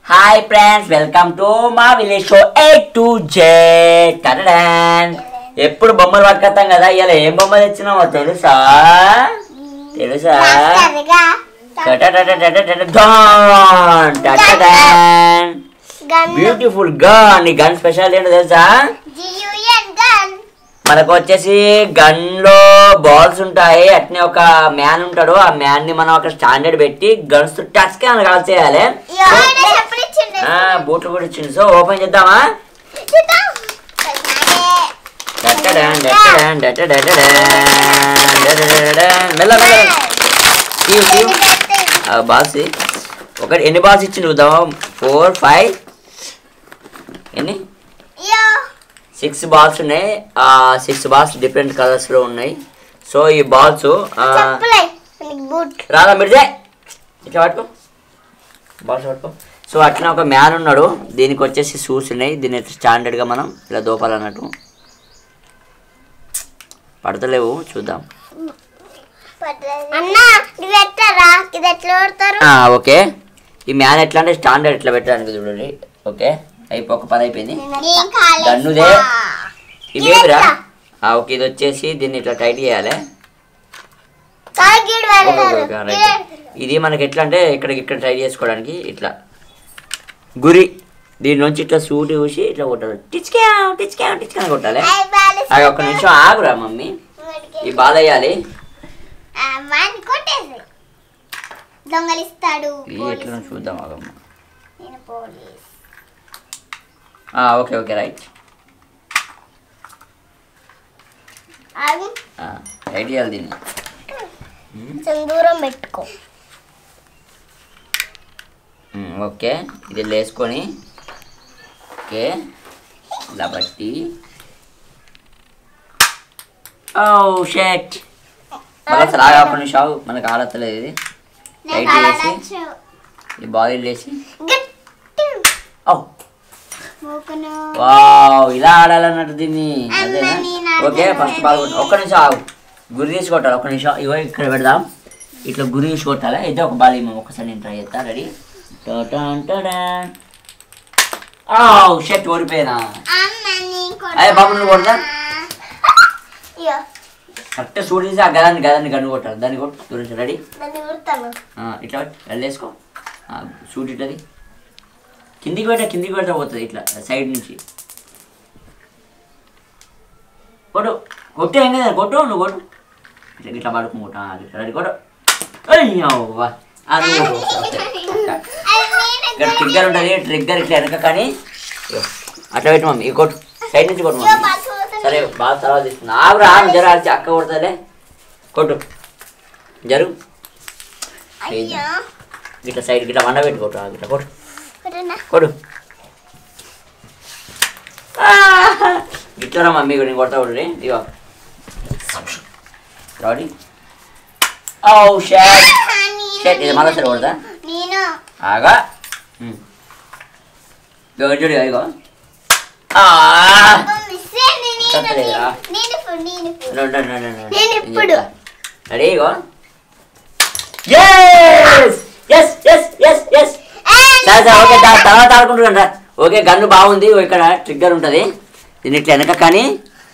Hi friends welcome to మా village show A to Z టడడాన్ ఎప్పుడు బొమ్మలు పట్టుకొస్తాం కదా ఇలా ఏం బొమ్మ తెచ్చినామో తెలుసా తెలుసా మాస్టర్గా టటటటటటట డాన్ టటడాన్ గన్ బ్యూటిఫుల్ గన్ ఈ గన్ స్పెషల్ ఏంటో తెలుసా జియుఎన్ గన్ మనకు వచ్చేసి గన్ లో బాల్స్ ఉంటాయి అట్నే ఒక మ్యాన్ ఉంటాడు ఆ మ్యాన్ ని మనం ఒక స్టాండర్డ్ పెట్టి గన్స్ టచ్ క్యాన్ కాల్ చేయాలి ఎవరైనా చెప్పులు ఇచ్చిండే ఆ, బూట్లు కూడా ఇచ్చింది సో ఓపెన్ చేద్దామా చూద్దాం డట్టడాన్, డట్టడాన్, డట్టడడడాన్, డట్టడడడాన్. మెల్ల మెల్ల తీయు తీయు ఆ, బాల్స్ ఇ. ఒకటి ఎన్ని బాల్స్ ఇచ్చింది చూద్దామా ఫోర్ ఫైవ్ ఎన్ని యో సిక్స్ బాల్స్ ఉన్నాయి ఆ సిక్స్ బాల్స్ డిఫరెంట్ కలర్స్ లో ఉన్నాయి సో ఈ బాల్స్ చెప్పులే నీకు బూట్ రాదా మిర్జే ఇట్లా పట్టుకో బాల్స్ పట్టుకో సో అట్లా ఒక మ్యాన్ ఉన్నాడు దీనికి వచ్చేసి షూస్ ఉన్నాయి దీన్ని స్టాండర్డ్గా మనం ఇలా దోపాలన్నట్టు పడతలేవు చూద్దాం అన్న ఇది ఎట్టారా ఇది ఎట్లా కొడతారు ఆ, ఓకే ఈ మ్యాన్ ఎట్లా అంటే స్టాండర్డ్ ఎట్లా పెట్టడానికి చూడండి ఓకే అయిపో ఒక పని అయిపోయింది గన్నుదే ఇవేమిరా ఆ, ఓకే ఇది వచ్చేసి దీన్ని ఇట్లా టైట్ చేయాలి కాగిడ్ ఓకే, ఓకే, వెళ్ళారు ఓకే, రైట్. ఇది మనకి ఎట్లా అంటే ఇక్కడ ఇక్కడ ట్రై చేసుకోవడానికి ఇట్లా గురి దీని నుంచి ఇట్లా సూటి చూసి ఇట్లా కొట్టాలి టిచ్కా టిచ్కా టిచ్కా అని కొట్టాలి అది ఒక్క నిమిషం ఆగురా మమ్మీ ఈ బాధ వేయాలి వాడిని కొట్టేసి దొంగలిస్తాడు ఇది ఎట్లా చూద్దాం ఆగమ్మ నేను పోలీస్ ఆ, ఓకే ఓకే రైట్ ఆగు ఆ, రైట్ చేయాలి దీన్ని కొంచెం దూరం పెట్టుకో ఉమ్, ఓకే ఇది వేసుకొని ఓకే ఇలా బట్టి ఓ షెట్ మళ్ళీ అసలు ఆగా ఒక్క నిమిషం ఆగు. మనకు ఆడతలేదు ఇది నాకు రైట్ చేసి ఆడచ్చు ఈ బాయిల్ చేసి గట్టి ఓ మూకును వావ్ ఇలా ఆడాలన్నట్టు దీన్ని అమ్మ, అదేనా నేను ఓకే ఆడతాను. ఫస్ట్ బాల్ కొట్టు ఒక్క నిమిషం ఆగు గురి తీసి కొట్టాలి ఒక్క నిమిషం ఇగో ఇక్కడ పెడదాం ఇట్లా గురి తీసి కొట్టాలి అయితే ఒక బాల్ ఇవ్వం ఒకసారి నేను ట్రై చేస్తా రెడీ షెట్ ఓడిపోయినా అమ్మ నీకు అయ్యే బాబు నువ్వు కొడతా ఇయ్యో కరెక్ట్ సూట్ తీసి ఆ గదాన్ని గదాన్ని గన్ను కొట్టాలి దాన్ని కొట్టు గురించి రెడీ దాన్ని కొడతాను ఇట్లా వెళ్ళేసుకో సూట్ ఇట్లది కిందికి పెట్టా కిందికి పెడతా పోతుంది ఇట్లా సైడ్ నుంచి కొట్టు కొట్టు ఏం కదా కొట్టు నువ్వు కొట్టు ఇట్లా ఇట్లా పడుకుని కొట్టు ఆ, ఇట్లా రెడీ కొట్టు అయ్యవ్వా అది ఇక్కడ ట్రిగ్గర్ ఉంటుంది ట్రిగ్గర్ ఇట్లా వెనక కానీ ఇగో, అట్లా పెట్టు మమ్మీ ఇక కొట్టు సైడ్ నుంచి కొట్టు మమ్మీ సరే బాగా తర్వాత తీసుకున్నా ఆగురా ఆగు, జర అరిచి అక్క కొడుతుందిలే కొట్టు జరుగు అయ్యో ఇట్లా సైడ్ ఇట్లా వండ పెట్టి కొట్టు ఆగు, ఇట్లా కొట్టు కొట్టనా కొడు ఇట్లా మమ్మీ నేను కొడతా కొడు ఇగో రాడి ఓ షేట్ షేట్ ఇది మళ్ళీ సరే కొడతా నేను ఆగా ఉమ్. ఇగో చూడు ఇగో ఆ. మిస్ అయింది నేను తప్పలేదా? నేను ఇప్పుడు నేను ఇప్పుడు No, no, no, no, no. నేను ఇప్పుడు. రెడీ ఇగో yes yes yes yes yes సరే సరే ఓకే దా- తర్వాత ఆడుకుంటున్నాను రా ఓకే గన్ను బాగుంది ఓ ఇక్కడ ట్రిగ్గర్ ఉంటుంది దీన్ని ఇట్లా వెనక కానీ